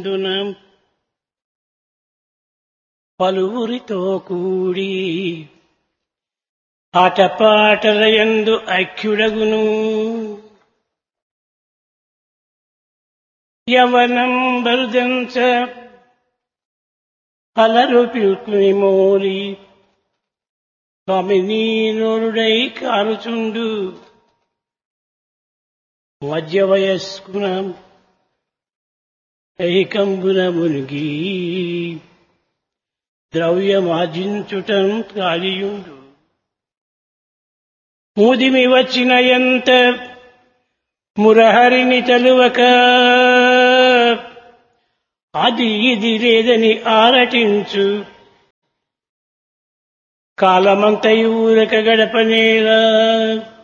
యందున పలువురితో కూడి ఆటపాటల యందు ఐక్యుడగును యవనం బరుదంచ అలరు పిల్కుని మోరి స్వామిని నోరుడై కారుచుండు మధ్య వయస్కున ఐకంబున మునిగి ద్రవ్యమార్జించుటం కాలియుండు ముదిమి వచ్చిన ఎంత మురహరిని తలువక అది ఇది లేదని ఆరటించు కాలమంతయు ఊరక గడపనేలా